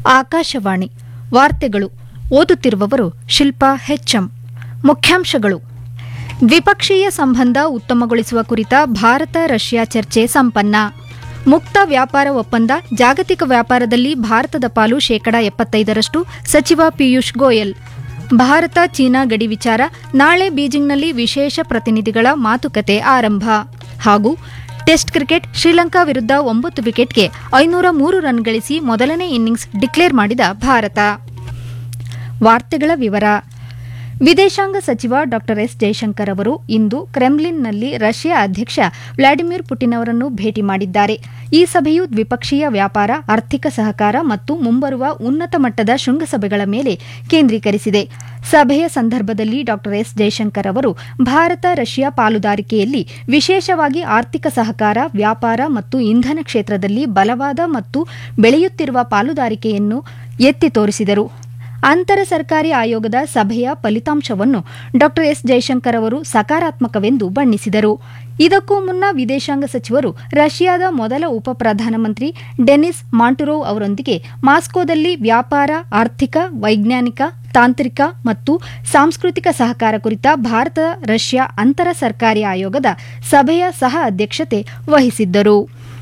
ಆಕಾಶವಾಣಿ ವಾರ್ತೆಗಳು ಓದುತ್ತಿರುವವರು ಶಿಲ್ಪಾ ಹೆಚ್ಎಂ ಮುಖ್ಯಾಂಶಗಳು ದ್ವಿಪಕ್ಷೀಯ ಸಂಬಂಧ ಉತ್ತಮಗೊಳಿಸುವ ಕುರಿತ ಭಾರತ ರಷ್ಯಾ ಚರ್ಚೆ ಸಂಪನ್ನ ಮುಕ್ತ ವ್ಯಾಪಾರ ಒಪ್ಪಂದ ಜಾಗತಿಕ ವ್ಯಾಪಾರದಲ್ಲಿ ಭಾರತದ ಪಾಲು ಶೇಕಡಾ ಎಪ್ಪತ್ತೈದರಷ್ಟು ಸಚಿವ ಪಿಯೂಷ್ ಗೋಯಲ್ ಭಾರತ ಚೀನಾ ಗಡಿ ವಿಚಾರ ನಾಳೆ ಬೀಜಿಂಗ್ನಲ್ಲಿ ವಿಶೇಷ ಪ್ರತಿನಿಧಿಗಳ ಮಾತುಕತೆ ಆರಂಭ ಹಾಗೂ ಟೆಸ್ಟ್ ಕ್ರಿಕೆಟ್ ಶ್ರೀಲಂಕಾ ವಿರುದ್ಧ ಒಂಬತ್ತು ವಿಕೆಟ್ಗೆ ಐನೂರ ಮೂರು ರನ್ ಗಳಿಸಿ ಮೊದಲನೇ ಇನ್ನಿಂಗ್ಸ್ ಡಿಕ್ಲೇರ್ ಮಾಡಿದ ಭಾರತ ವಾರ್ತೆಗಳ ವಿವರ ವಿದೇಶಾಂಗ ಸಚಿವ ಡಾ ಎಸ್ ಜಯಶಂಕರ್ ಅವರು ಇಂದು ಕ್ರೆಮ್ಲಿನ್ನಲ್ಲಿ ರಷ್ಯಾ ಅಧ್ಯಕ್ಷ ವ್ಲಾಡಿಮಿರ್ ಪುಟಿನ್ ಅವರನ್ನು ಭೇಟಿ ಮಾಡಿದ್ದಾರೆ ಈ ಸಭೆಯು ದ್ವಿಪಕ್ಷೀಯ ವ್ಯಾಪಾರ ಆರ್ಥಿಕ ಸಹಕಾರ ಮತ್ತು ಮುಂಬರುವ ಉನ್ನತ ಮಟ್ಟದ ಶೃಂಗಸಭೆಗಳ ಮೇಲೆ ಕೇಂದ್ರೀಕರಿಸಿದೆ ಸಭೆಯ ಸಂದರ್ಭದಲ್ಲಿ ಡಾ ಎಸ್ ಜಯಶಂಕರ್ ಅವರು ಭಾರತ ರಷ್ಯಾ ಪಾಲುದಾರಿಕೆಯಲ್ಲಿ ವಿಶೇಷವಾಗಿ ಆರ್ಥಿಕ ಸಹಕಾರ ವ್ಯಾಪಾರ ಮತ್ತು ಇಂಧನ ಕ್ಷೇತ್ರದಲ್ಲಿ ಬಲವಾದ ಮತ್ತು ಬೆಳೆಯುತ್ತಿರುವ ಪಾಲುದಾರಿಕೆಯನ್ನು ಎತ್ತಿ ತೋರಿಸಿದರು ಅಂತರ ಸರ್ಕಾರಿ ಆಯೋಗದ ಸಭೆಯ ಫಲಿತಾಂಶವನ್ನು ಡಾ ಎಸ್ ಜಯಶಂಕರ್ ಅವರು ಸಕಾರಾತ್ಮಕವೆಂದು ಬಣ್ಣಿಸಿದರು ಇದಕ್ಕೂ ಮುನ್ನ ವಿದೇಶಾಂಗ ಸಚಿವರು ರಷ್ಯಾದ ಮೊದಲ ಉಪ ಪ್ರಧಾನಮಂತ್ರಿ ಡೆನಿಸ್ ಮಾಂಟುರೋವ್ ಅವರೊಂದಿಗೆ ಮಾಸ್ಕೋದಲ್ಲಿ ವ್ಯಾಪಾರ ಆರ್ಥಿಕ ವೈಜ್ಞಾನಿಕ ತಾಂತ್ರಿಕ ಮತ್ತು ಸಾಂಸ್ಕೃತಿಕ ಸಹಕಾರ ಕುರಿತ ಭಾರತ ರಷ್ಯಾ ಅಂತರ ಸರ್ಕಾರಿ ಆಯೋಗದ ಸಭೆಯ ಸಹ ಅಧ್ಯಕ್ಷತೆ ವಹಿಸಿದ್ದರು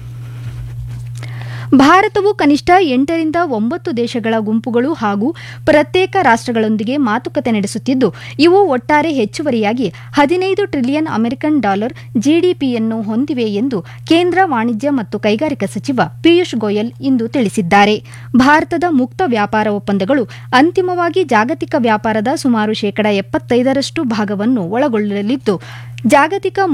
ಭಾರತವು ಕನಿಷ್ಠ ಎಂಟರಿಂದ ಒಂಬತ್ತು ದೇಶಗಳ ಗುಂಪುಗಳು ಹಾಗೂ ಪ್ರತ್ಯೇಕ ರಾಷ್ಟಗಳೊಂದಿಗೆ ಮಾತುಕತೆ ನಡೆಸುತ್ತಿದ್ದು ಇವು ಒಟ್ಟಾರೆ ಹೆಚ್ಚುವರಿಯಾಗಿ ಹದಿನೈದು ಟ್ರಿಲಿಯನ್ ಅಮೆರಿಕನ್ ಡಾಲರ್ ಜಿಡಿಪಿಯನ್ನು ಹೊಂದಿವೆ ಎಂದು ಕೇಂದ್ರ ವಾಣಿಜ್ಯ ಮತ್ತು ಕೈಗಾರಿಕಾ ಸಚಿವ ಪಿಯೂಷ್ ಗೋಯಲ್ ಇಂದು ತಿಳಿಸಿದ್ದಾರೆ ಭಾರತದ ಮುಕ್ತ ವ್ಯಾಪಾರ ಒಪ್ಪಂದಗಳು ಅಂತಿಮವಾಗಿ ಜಾಗತಿಕ ವ್ಯಾಪಾರದ ಸುಮಾರು ಶೇಕಡಾ ಎಪ್ಪತ್ತೈದರಷ್ಟು ಭಾಗವನ್ನು ಒಳಗೊಳ್ಳಲಿದ್ದು ಜಾಗತಿಕ